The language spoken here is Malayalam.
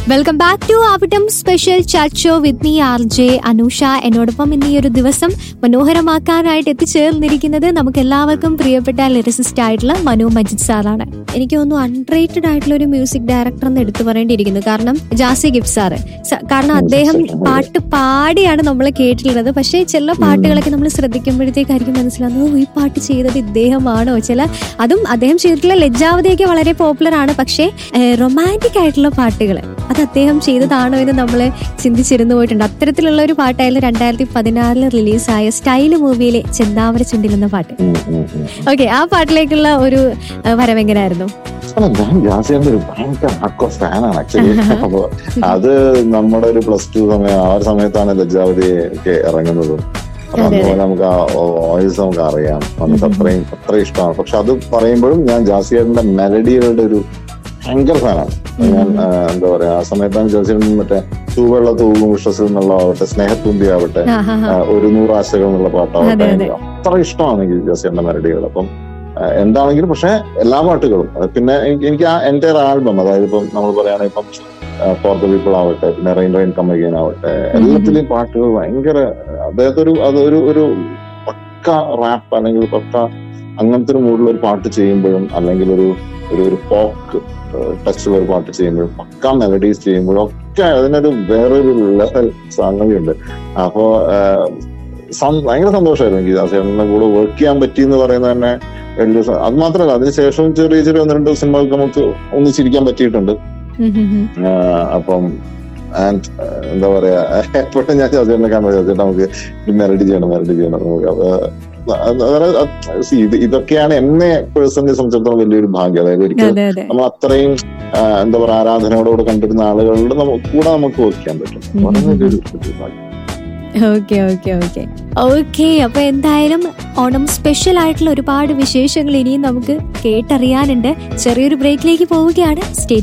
Welcome back to Avittam special chat show with me R J Anusha എന്നോടൊപ്പം ഇന്ന് ഈ ഒരു ദിവസം മനോഹരമാക്കാനായിട്ട് എത്തിച്ചേർന്നിരിക്കുന്നത് നമുക്ക് എല്ലാവർക്കും പ്രിയപ്പെട്ട ലിറിസിസ്റ്റ് ആയിട്ടുള്ള മനു മജിദ് സാറാണ് എനിക്ക് തോന്നുന്നു അൺറേറ്റഡ് ആയിട്ടുള്ള ഒരു മ്യൂസിക് ഡയറക്ടർ എന്ന് എടുത്തു പറയേണ്ടിയിരിക്കുന്നു കാരണം ജാസി ഗിഫ് സാറ് സ- കാരണം അദ്ദേഹം പാട്ട് പാടിയാണ് നമ്മൾ കേട്ടിട്ടുള്ളത് പക്ഷേ ചില പാട്ടുകളൊക്കെ നമ്മൾ ശ്രദ്ധിക്കുമ്പോഴത്തേക്കായിരിക്കും മനസ്സിലാകുന്നത് "ഓ, ഈ പാട്ട് ചെയ്തത് ഇദ്ദേഹമാണോ ചില അതും അദ്ദേഹം ചെയ്തിട്ടുള്ള ലജ്ജാവതിയൊക്കെ വളരെ പോപ്പുലർ ആണ് പക്ഷേ റൊമാൻറ്റിക് ആയിട്ടുള്ള പാട്ടുകൾ അത് അദ്ദേഹം ചെയ്തതാണോ എന്ന് നമ്മൾ ചിന്തിച്ചിരുന്നു പോയിട്ടുണ്ട് അത്തരത്തിലുള്ള ഒരു പാട്ടായാലും രണ്ടായിരത്തി പതിനാറിൽ റിലീസായ സ്റ്റൈല് മൂവിയിലെ ചെന്താമര ചുണ്ടിൽ എന്ന പാട്ട് ഉം, ഉം, ഉം. ഓക്കെ ആ പാട്ടിലേക്കുള്ള ഒരു ഏഹ്, വരവെങ്ങനായിരുന്നു അല്ല, ഞാൻ ജാസിയുടെ ഒരു ഭയങ്കര ഹക്കോ ഫാനാണ് ആക്ച്വലി അപ്പൊ അത് നമ്മുടെ ഒരു പ്ലസ് ടു സമയം ആ ഒരു സമയത്താണ് ലജ്ജാവതി ഒക്കെ ഇറങ്ങുന്നതും അപ്പൊ അതെ, അതുപോലെ നമുക്ക് ആ വോയിസ് നമുക്ക് അറിയാം നമുക്ക് അത്രയും അത്ര ഇഷ്ടമാണ് പക്ഷെ അത് പറയുമ്പോഴും ഞാൻ ജാസിയുടെ മെലഡികളുടെ ഒരു ഭയങ്കര ഫാനാണ് ഞാൻ ആ, എന്താ പറയാ ആ സമയത്താണ് ജാസിയുടെ മറ്റേ തൂവെള്ള തൂവും വിശ്വസിൽ എന്നുള്ളതാവട്ടെ സ്നേഹത്തുമ്പി ആവട്ടെ ആ, ആ, ആ. ആ, ഒരു നൂറ് ആശകൾ എന്നുള്ള പാട്ടാവട്ടെ അതെ, അതെ. എനിക്ക് അത്ര ഇഷ്ടമാണ് എനിക്ക് ജാസിയുടെ മെലഡികൾ അപ്പം ആ, എന്താണെങ്കിലും പക്ഷെ എല്ലാ പാട്ടുകളും അത് പിന്നെ എനിക്ക് എനിക്ക് ആ എൻ്റെ ആൽബം അതായത് ഇപ്പം നമ്മൾ പറയുകയാണെങ്കിൽ ഇപ്പം ഫോർ ദ പീപ്പിൾ ആവട്ടെ പിന്നെ റെയിൻ റെയിൻ കമ്മഗീൻ ആവട്ടെ എല്ലാത്തിലെയും പാട്ടുകൾ ഭയങ്കര അദ്ദേഹത്തെ ഒരു അതൊരു ഒരു പക്ക റാപ്പ് അല്ലെങ്കിൽ പക്ക അങ്ങനത്തെ ഒരു മൂഡിലുള്ള ഒരു പാട്ട് ചെയ്യുമ്പോഴും അല്ലെങ്കിൽ ഒരു ഒരു ഒരു പോക്ക് ടച്ചുള്ള ഒരു പാട്ട് ചെയ്യുമ്പോഴും പക്ക മെലഡീസ് ചെയ്യുമ്പോഴും ഒക്കെ അതിനൊരു വേറൊരു ലെവൽ സംഗതിയുണ്ട് അപ്പോ ആഹ്, സം- ഭയങ്കര സന്തോഷമായിരുന്നു എനിക്ക് ദാസേട്ടന്റെ കൂടെ വർക്ക് ചെയ്യാൻ പറ്റി എന്ന് പറയുന്നത് തന്നെ വലിയ സ- അത് മാത്രമല്ല അതിനുശേഷം ചെറിയ ചെറിയ ഒന്ന് രണ്ട് സിനിമകൾക്ക് നമുക്ക് ഒന്നിച്ചിരിക്കാൻ പറ്റിയിട്ടുണ്ട് ഉം, ഉം, ഉം. ആഹ് അപ്പം ആൻഡ് എന്താ പറയാ എപ്പോഴും ഞാൻ ചേട്ടനെ കാണുമ്പോൾ ചേട്ടാ നമുക്ക് മെലഡി ചെയ്യണം മെലഡി ചെയ്യണം നമുക്ക് അപ്പൊ അത് അതായത് അത് see, ഇത് ഇതൊക്കെയാണ് എന്നെ പേഴ്സണലി സംബന്ധിച്ചിടത്തോളം വലിയൊരു ഭാഗ്യം അതായത് ഒരിക്കലും അതെ അതെ നമ്മൾ അത്രയും ആഹ് എന്താ പറയാ ആരാധനയോടുകൂടെ കണ്ടിരുന്ന ആളുകളുടെ നമുക്ക് കൂടെ നമുക്ക് വർക്ക് ചെയ്യാൻ പറ്റും ഉം. വളരെ വലിയൊരു വലിയൊരു ഭാഗ്യം ഓക്കെ ഓക്കെ ഓക്കെ ഓക്കെ അപ്പൊ എന്തായാലും ഓണം സ്പെഷ്യൽ ആയിട്ടുള്ള ഒരുപാട് വിശേഷങ്ങൾ ഇനിയും നമുക്ക് കേട്ടറിയാനുണ്ട് ചെറിയൊരു ബ്രേക്കിലേക്ക് പോവുകയാണ് സ്റ്റേ